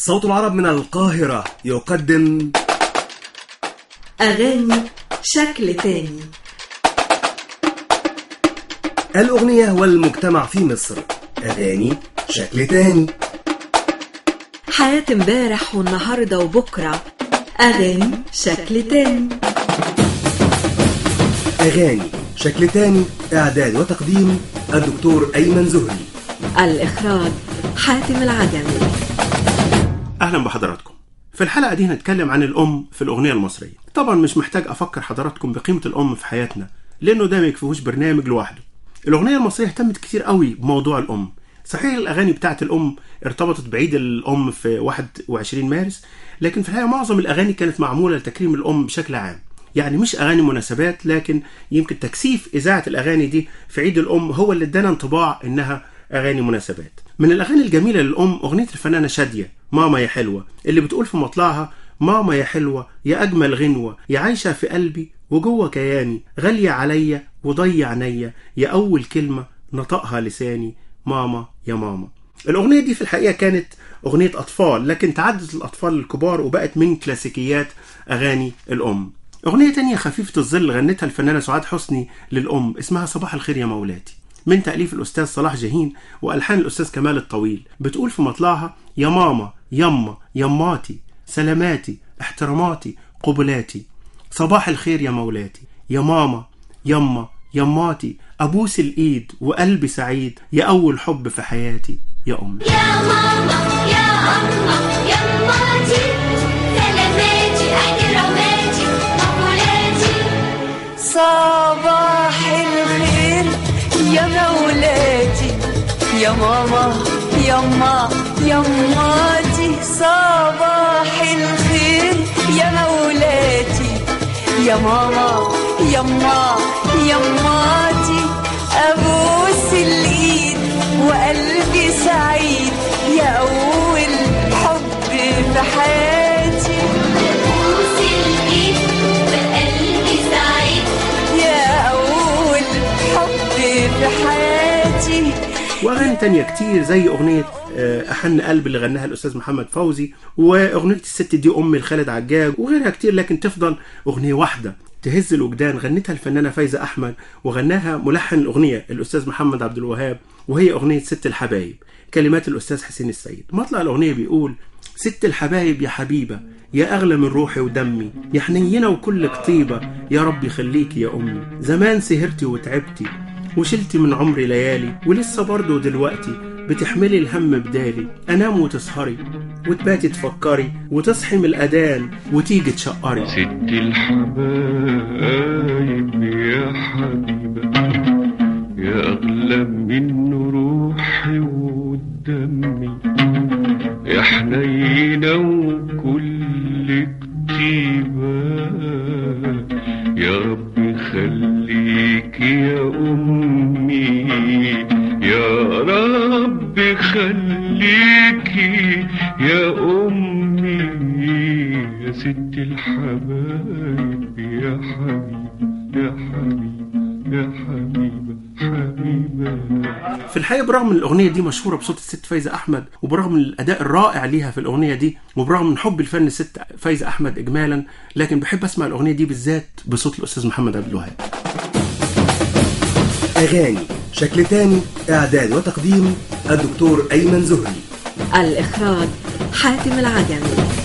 صوت العرب من القاهرة يقدم أغاني شكل تاني الأغنية والمجتمع في مصر أغاني شكل تاني حياة امبارح والنهاردة وبكرة أغاني شكل تاني أغاني شكل تاني إعداد وتقديم الدكتور أيمن زهري الإخراج حاتم العجمي اهلا بحضراتكم في الحلقه دي هنتكلم عن الام في الاغنيه المصريه طبعا مش محتاج افكر حضراتكم بقيمه الام في حياتنا لانه ده ما يكفيهوش برنامج لوحده الاغنيه المصريه اهتمت كتير قوي بموضوع الام صحيح الاغاني بتاعت الام ارتبطت بعيد الام في 21 مارس لكن في الحقيقه معظم الاغاني كانت معموله لتكريم الام بشكل عام يعني مش اغاني مناسبات لكن يمكن تكثيف اذاعه الاغاني دي في عيد الام هو اللي ادانا انطباع انها اغاني مناسبات من الاغاني الجميله للام اغنيه الفنانه شاديه ماما يا حلوه اللي بتقول في مطلعها ماما يا حلوه يا اجمل غنوه يا عايشه في قلبي وجوه كياني غاليه عليا وضيع عينيا يا اول كلمه نطقها لساني ماما يا ماما الاغنيه دي في الحقيقه كانت اغنيه اطفال لكن تعدت الاطفال الكبار وبقت من كلاسيكيات اغاني الام اغنيه تانية خفيفه الظل غنتها الفنانه سعاد حسني للام اسمها صباح الخير يا مولاتي من تأليف الأستاذ صلاح جاهين وألحان الأستاذ كمال الطويل بتقول في مطلعها يا ماما يما يماتي سلاماتي احتراماتي قبلاتي صباح الخير يا مولاتي يا ماما يما يماتي أبوس الإيد وقلبي سعيد يا أول حب في حياتي يا أمي يا ماما يا أما يا أماتي سلاماتي احتراماتي مقولاتي صباح الخير يا مولاتي يا ماما يما يماتي صباح الخير يا مولاتي يا ماما يما يماتي ابوس الايد وقلبي سعيد يا اول حب في حياتي بوس الإيد وقلبي سعيد يا أول حب في حياتي واغاني تانية كتير زي اغنيه آه، احن قلب اللي غناها الاستاذ محمد فوزي واغنيه الست دي ام لخالد عجاج وغيرها كتير لكن تفضل اغنيه واحده تهز الوجدان غنتها الفنانه فايزه احمد وغناها ملحن الاغنيه الاستاذ محمد عبد الوهاب وهي اغنيه ست الحبايب كلمات الاستاذ حسين السيد مطلع الاغنيه بيقول ست الحبايب يا حبيبه يا اغلى من روحي ودمي يا حنينه وكلك طيبه يا رب يخليكي يا امي زمان سهرتي وتعبتي وشلتي من عمري ليالي ولسه برضه دلوقتي بتحملي الهم بدالي انام وتسهري وتباتي تفكري وتصحي من الاذان وتيجي تشقري ست الحبايب يا حبيبة يا أغلى من روحي ودمي يا حنينة وكل كتيبة يا رب خليك يا أمي يا رب خليك يا أمي يا ست الحبايب يا حبيبة يا حبيبة يا حبيبة حبيبة في الحقيقه برغم ان الاغنيه دي مشهوره بصوت الست فايزه احمد وبرغم من الاداء الرائع ليها في الاغنيه دي وبرغم من حب الفن الست فايزه احمد اجمالا لكن بحب اسمع الاغنيه دي بالذات بصوت الاستاذ محمد عبد الوهاب أغاني شكل تاني إعداد وتقديم الدكتور أيمن زهري الإخراج حاتم العجمي